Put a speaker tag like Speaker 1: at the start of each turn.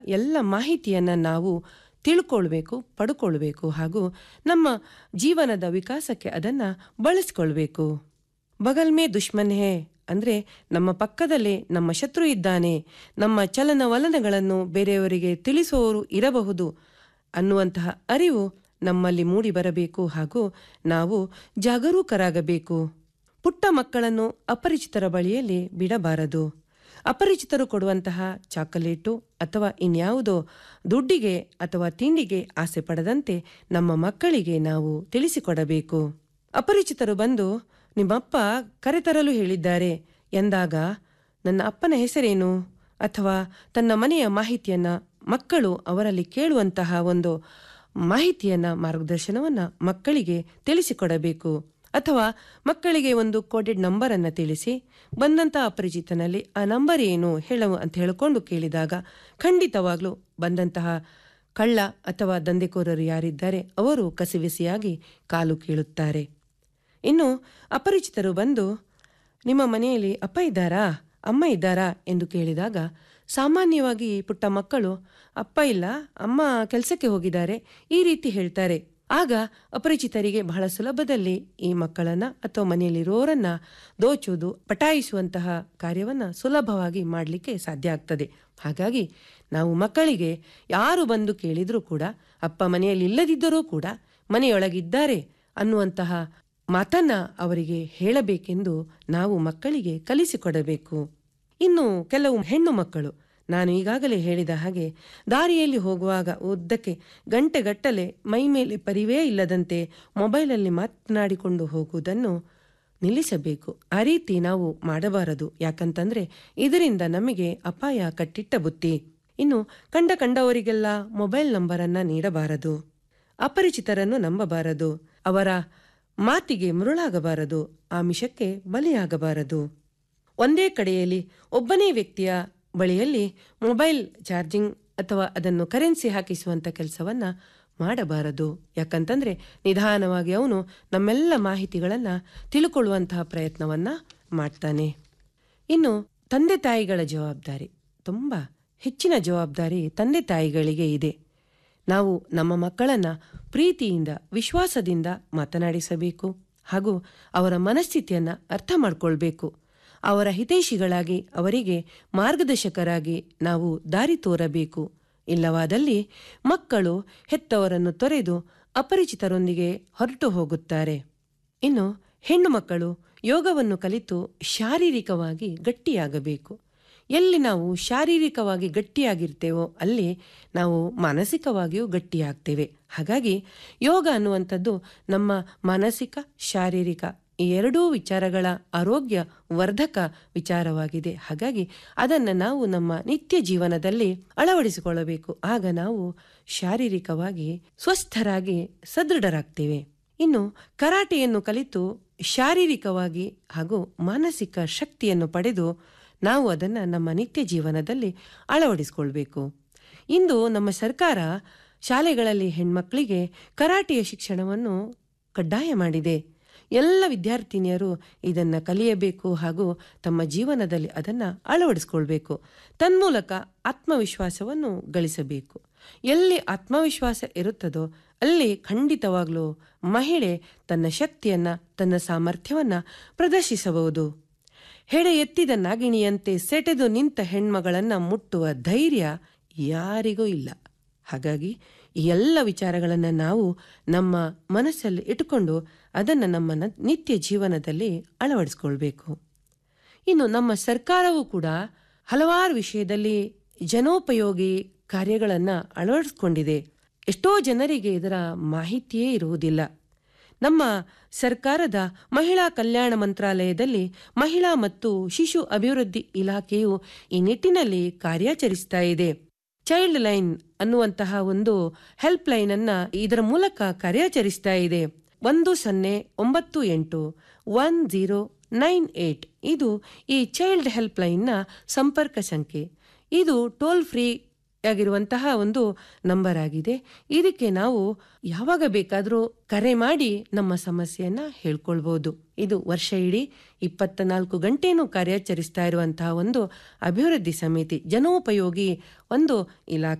Speaker 1: ಎಲ್ಲ ಮಾಹಿತಿಯನ್ನು ನಾವು ತಿಳ್ಕೊಳ್ಬೇಕು ಪಡ್ಕೊಳ್ಬೇಕು ಹಾಗೂ ನಮ್ಮ ಜೀವನದ ವಿಕಾಸಕ್ಕೆ ಅದನ್ನು ಬಳಸ್ಕೊಳ್ಬೇಕು ಬಗಲ್ ಮೇ ದುಶ್ಮನ್ ಹೇ ಅಂದರೆ ನಮ್ಮ ಪಕ್ಕದಲ್ಲೇ ನಮ್ಮ ಶತ್ರು ಇದ್ದಾನೆ ನಮ್ಮ ಚಲನವಲನಗಳನ್ನು ಬೇರೆಯವರಿಗೆ ತಿಳಿಸುವವರು ಇರಬಹುದು ಅನ್ನುವಂತಹ ಅರಿವು ನಮ್ಮಲ್ಲಿ ಮೂಡಿ ಬರಬೇಕು ಹಾಗೂ ನಾವು ಜಾಗರೂಕರಾಗಬೇಕು ಪುಟ್ಟ ಮಕ್ಕಳನ್ನು ಅಪರಿಚಿತರ ಬಳಿಯಲ್ಲಿ ಬಿಡಬಾರದು ಅಪರಿಚಿತರು ಕೊಡುವಂತಹ ಚಾಕೊಲೇಟು ಅಥವಾ ಇನ್ಯಾವುದೋ ದುಡ್ಡಿಗೆ ಅಥವಾ ತಿಂಡಿಗೆ ಆಸೆ ಪಡದಂತೆ ನಮ್ಮ ಮಕ್ಕಳಿಗೆ ನಾವು ತಿಳಿಸಿಕೊಡಬೇಕು ಅಪರಿಚಿತರು ಬಂದು ನಿಮ್ಮಪ್ಪ ಕರೆತರಲು ಹೇಳಿದ್ದಾರೆ ಎಂದಾಗ ನನ್ನ ಅಪ್ಪನ ಹೆಸರೇನು ಅಥವಾ ತನ್ನ ಮನೆಯ ಮಾಹಿತಿಯನ್ನ ಮಕ್ಕಳು ಅವರಲ್ಲಿ ಕೇಳುವಂತಹ ಒಂದು ಮಾಹಿತಿಯನ್ನ ಮಾರ್ಗದರ್ಶನವನ್ನ ಮಕ್ಕಳಿಗೆ ತಿಳಿಸಿಕೊಡಬೇಕು ಅಥವಾ ಮಕ್ಕಳಿಗೆ ಒಂದು ಕೋಡೆಡ್ ನಂಬರನ್ನು ತಿಳಿಸಿ ಬಂದಂಥ ಅಪರಿಚಿತನಲ್ಲಿ ಆ ನಂಬರ್ ಏನು ಹೇಳವು ಅಂತ ಹೇಳಿಕೊಂಡು ಕೇಳಿದಾಗ ಖಂಡಿತವಾಗ್ಲೂ ಬಂದಂತಹ ಕಳ್ಳ ಅಥವಾ ದಂಧೆಕೋರರು ಯಾರಿದ್ದಾರೆ ಅವರು ಕಸಿವಿಸಿಯಾಗಿ ಕಾಲು ಕೀಳುತ್ತಾರೆ ಇನ್ನು ಅಪರಿಚಿತರು ಬಂದು ನಿಮ್ಮ ಮನೆಯಲ್ಲಿ ಅಪ್ಪ ಇದ್ದಾರಾ ಅಮ್ಮ ಇದ್ದಾರಾ ಎಂದು ಕೇಳಿದಾಗ ಸಾಮಾನ್ಯವಾಗಿ ಪುಟ್ಟ ಮಕ್ಕಳು ಅಪ್ಪ ಇಲ್ಲ ಅಮ್ಮ ಕೆಲಸಕ್ಕೆ ಹೋಗಿದ್ದಾರೆ ಈ ರೀತಿ ಹೇಳ್ತಾರೆ ಆಗ ಅಪರಿಚಿತರಿಗೆ ಬಹಳ ಸುಲಭದಲ್ಲಿ ಈ ಮಕ್ಕಳನ್ನ ಅಥವಾ ಮನೆಯಲ್ಲಿರೋರನ್ನ ದೋಚುವುದು ಪಟಾಯಿಸುವಂತಹ ಕಾರ್ಯವನ್ನ ಸುಲಭವಾಗಿ ಮಾಡಲಿಕ್ಕೆ ಸಾಧ್ಯ ಆಗ್ತದೆ ಹಾಗಾಗಿ ನಾವು ಮಕ್ಕಳಿಗೆ ಯಾರು ಬಂದು ಕೇಳಿದರೂ ಕೂಡ ಅಪ್ಪ ಮನೆಯಲ್ಲಿ ಇಲ್ಲದಿದ್ದರೂ ಕೂಡ ಮನೆಯೊಳಗಿದ್ದಾರೆ ಅನ್ನುವಂತಹ ಮಾತನ್ನ ಅವರಿಗೆ ಹೇಳಬೇಕೆಂದು ನಾವು ಮಕ್ಕಳಿಗೆ ಕಲಿಸಿಕೊಡಬೇಕು ಇನ್ನು ಕೆಲವು ಹೆಣ್ಣು ಮಕ್ಕಳು ನಾನು ಈಗಾಗಲೇ ಹೇಳಿದ ಹಾಗೆ ದಾರಿಯಲ್ಲಿ ಹೋಗುವಾಗ ಉದ್ದಕ್ಕೆ ಗಂಟೆಗಟ್ಟಲೆ ಮೈ ಮೇಲೆ ಪರಿವೇ ಇಲ್ಲದಂತೆ ಮೊಬೈಲಲ್ಲಿ ಮಾತನಾಡಿಕೊಂಡು ಹೋಗುವುದನ್ನು ನಿಲ್ಲಿಸಬೇಕು ಆ ರೀತಿ ನಾವು ಮಾಡಬಾರದು ಯಾಕಂತಂದ್ರೆ ಇದರಿಂದ ನಮಗೆ ಅಪಾಯ ಕಟ್ಟಿಟ್ಟ ಬುತ್ತಿ ಇನ್ನು ಕಂಡ ಕಂಡವರಿಗೆಲ್ಲ ಮೊಬೈಲ್ ನಂಬರನ್ನ ನೀಡಬಾರದು ಅಪರಿಚಿತರನ್ನು ನಂಬಬಾರದು ಅವರ ಮಾತಿಗೆ ಮರುಳಾಗಬಾರದು ಆಮಿಷಕ್ಕೆ ಬಲಿಯಾಗಬಾರದು ಒಂದೇ ಕಡೆಯಲ್ಲಿ ಒಬ್ಬನೇ ವ್ಯಕ್ತಿಯ ಬಳಿಯಲ್ಲಿ ಮೊಬೈಲ್ ಚಾರ್ಜಿಂಗ್ ಅಥವಾ ಅದನ್ನು ಕರೆನ್ಸಿ ಹಾಕಿಸುವಂಥ ಕೆಲಸವನ್ನ ಮಾಡಬಾರದು ಯಾಕಂತಂದ್ರೆ ನಿಧಾನವಾಗಿ ಅವನು ನಮ್ಮೆಲ್ಲ ಮಾಹಿತಿಗಳನ್ನು ತಿಳ್ಕೊಳ್ಳುವಂತಹ ಪ್ರಯತ್ನವನ್ನ ಮಾಡ್ತಾನೆ ಇನ್ನು ತಂದೆ ತಾಯಿಗಳ ಜವಾಬ್ದಾರಿ ತುಂಬ ಹೆಚ್ಚಿನ ಜವಾಬ್ದಾರಿ ತಂದೆ ತಾಯಿಗಳಿಗೆ ಇದೆ ನಾವು ನಮ್ಮ ಮಕ್ಕಳನ್ನ ಪ್ರೀತಿಯಿಂದ ವಿಶ್ವಾಸದಿಂದ ಮಾತನಾಡಿಸಬೇಕು ಹಾಗೂ ಅವರ ಮನಸ್ಥಿತಿಯನ್ನ ಅರ್ಥ ಮಾಡ್ಕೊಳ್ಬೇಕು ಅವರ ಹಿತೈಷಿಗಳಾಗಿ ಅವರಿಗೆ ಮಾರ್ಗದರ್ಶಕರಾಗಿ ನಾವು ದಾರಿ ತೋರಬೇಕು ಇಲ್ಲವಾದಲ್ಲಿ ಮಕ್ಕಳು ಹೆತ್ತವರನ್ನು ತೊರೆದು ಅಪರಿಚಿತರೊಂದಿಗೆ ಹೊರಟು ಹೋಗುತ್ತಾರೆ ಇನ್ನು ಹೆಣ್ಣು ಮಕ್ಕಳು ಯೋಗವನ್ನು ಕಲಿತು ಶಾರೀರಿಕವಾಗಿ ಗಟ್ಟಿಯಾಗಬೇಕು ಎಲ್ಲಿ ನಾವು ಶಾರೀರಿಕವಾಗಿ ಗಟ್ಟಿಯಾಗಿರ್ತೇವೋ ಅಲ್ಲಿ ನಾವು ಮಾನಸಿಕವಾಗಿಯೂ ಗಟ್ಟಿಯಾಗ್ತೇವೆ ಹಾಗಾಗಿ ಯೋಗ ಅನ್ನುವಂಥದ್ದು ನಮ್ಮ ಮಾನಸಿಕ ಶಾರೀರಿಕ ಈ ಎರಡೂ ವಿಚಾರಗಳ ಆರೋಗ್ಯ ವರ್ಧಕ ವಿಚಾರವಾಗಿದೆ ಹಾಗಾಗಿ ಅದನ್ನು ನಾವು ನಮ್ಮ ನಿತ್ಯ ಜೀವನದಲ್ಲಿ ಅಳವಡಿಸಿಕೊಳ್ಳಬೇಕು ಆಗ ನಾವು ಶಾರೀರಿಕವಾಗಿ ಸ್ವಸ್ಥರಾಗಿ ಸದೃಢರಾಗ್ತೇವೆ ಇನ್ನು ಕರಾಟೆಯನ್ನು ಕಲಿತು ಶಾರೀರಿಕವಾಗಿ ಹಾಗೂ ಮಾನಸಿಕ ಶಕ್ತಿಯನ್ನು ಪಡೆದು ನಾವು ಅದನ್ನು ನಮ್ಮ ನಿತ್ಯ ಜೀವನದಲ್ಲಿ ಅಳವಡಿಸಿಕೊಳ್ಬೇಕು ಇಂದು ನಮ್ಮ ಸರ್ಕಾರ ಶಾಲೆಗಳಲ್ಲಿ ಹೆಣ್ಮಕ್ಕಳಿಗೆ ಕರಾಟೆಯ ಶಿಕ್ಷಣವನ್ನು ಕಡ್ಡಾಯ ಮಾಡಿದೆ ಎಲ್ಲ ವಿದ್ಯಾರ್ಥಿನಿಯರು ಇದನ್ನು ಕಲಿಯಬೇಕು ಹಾಗೂ ತಮ್ಮ ಜೀವನದಲ್ಲಿ ಅದನ್ನು ಅಳವಡಿಸ್ಕೊಳ್ಬೇಕು ತನ್ಮೂಲಕ ಆತ್ಮವಿಶ್ವಾಸವನ್ನು ಗಳಿಸಬೇಕು ಎಲ್ಲಿ ಆತ್ಮವಿಶ್ವಾಸ ಇರುತ್ತದೋ ಅಲ್ಲಿ ಖಂಡಿತವಾಗ್ಲೂ ಮಹಿಳೆ ತನ್ನ ಶಕ್ತಿಯನ್ನ ತನ್ನ ಸಾಮರ್ಥ್ಯವನ್ನ ಪ್ರದರ್ಶಿಸಬಹುದು ಹೆಡೆ ಎತ್ತಿದ ನಾಗಿಣಿಯಂತೆ ಸೆಟೆದು ನಿಂತ ಹೆಣ್ಮಗಳನ್ನ ಮುಟ್ಟುವ ಧೈರ್ಯ ಯಾರಿಗೂ ಇಲ್ಲ ಹಾಗಾಗಿ ಈ ಎಲ್ಲ ವಿಚಾರಗಳನ್ನು ನಾವು ನಮ್ಮ ಮನಸ್ಸಲ್ಲಿ ಇಟ್ಟುಕೊಂಡು ಅದನ್ನು ನಮ್ಮ ನ- ನಿತ್ಯ ಜೀವನದಲ್ಲಿ ಅಳವಡಿಸ್ಕೊಳ್ಬೇಕು ಇನ್ನು ನಮ್ಮ ಸರ್ಕಾರವೂ ಕೂಡ ಹಲವಾರು ವಿಷಯದಲ್ಲಿ ಜನೋಪಯೋಗಿ ಕಾರ್ಯಗಳನ್ನು ಅಳವಡಿಸ್ಕೊಂಡಿದೆ ಎಷ್ಟೋ ಜನರಿಗೆ ಇದರ ಮಾಹಿತಿಯೇ ಇರುವುದಿಲ್ಲ ನಮ್ಮ ಸರ್ಕಾರದ ಮಹಿಳಾ ಕಲ್ಯಾಣ ಮಂತ್ರಾಲಯದಲ್ಲಿ ಮಹಿಳಾ ಮತ್ತು ಶಿಶು ಅಭಿವೃದ್ಧಿ ಇಲಾಖೆಯು ಈ ನಿಟ್ಟಿನಲ್ಲಿ ಕಾರ್ಯಾಚರಿಸ್ತಾ ಇದೆ ಚೈಲ್ಡ್ ಲೈನ್ ಅನ್ನುವಂತಹ ಒಂದು ಹೆಲ್ಪ್ ಲೈನ್ ಅನ್ನ ಇದರ ಮೂಲಕ ಕಾರ್ಯಾಚರಿಸ್ತಾ ಇದೆ ಒಂದು ಸೊನ್ನೆ ಒಂಬತ್ತು ಎಂಟು ಒನ್ ಜೀರೋ ನೈನ್ ಏಟ್ ಇದು ಈ ಚೈಲ್ಡ್ ಹೆಲ್ಪ್ ಲೈನ್ನ ಸಂಪರ್ಕ ಸಂಖ್ಯೆ ಇದು ಟೋಲ್ ಫ್ರೀ ಆಗಿರುವಂತಹ ಒಂದು ನಂಬರ್ ಆಗಿದೆ ಇದಕ್ಕೆ ನಾವು ಯಾವಾಗ ಬೇಕಾದರೂ ಕರೆ ಮಾಡಿ ನಮ್ಮ ಸಮಸ್ಯೆಯನ್ನ ಹೇಳ್ಕೊಳ್ಬಹುದು ಇದು ವರ್ಷ ಇಡೀ ಇಪ್ಪತ್ತ ನಾಲ್ಕು ಗಂಟೆನೂ ಕಾರ್ಯಾಚರಿಸ್ತಾ ಇರುವಂತಹ ಒಂದು ಅಭಿವೃದ್ಧಿ ಸಮಿತಿ ಜನೋಪಯೋಗಿ ಒಂದು ಇಲಾಖೆ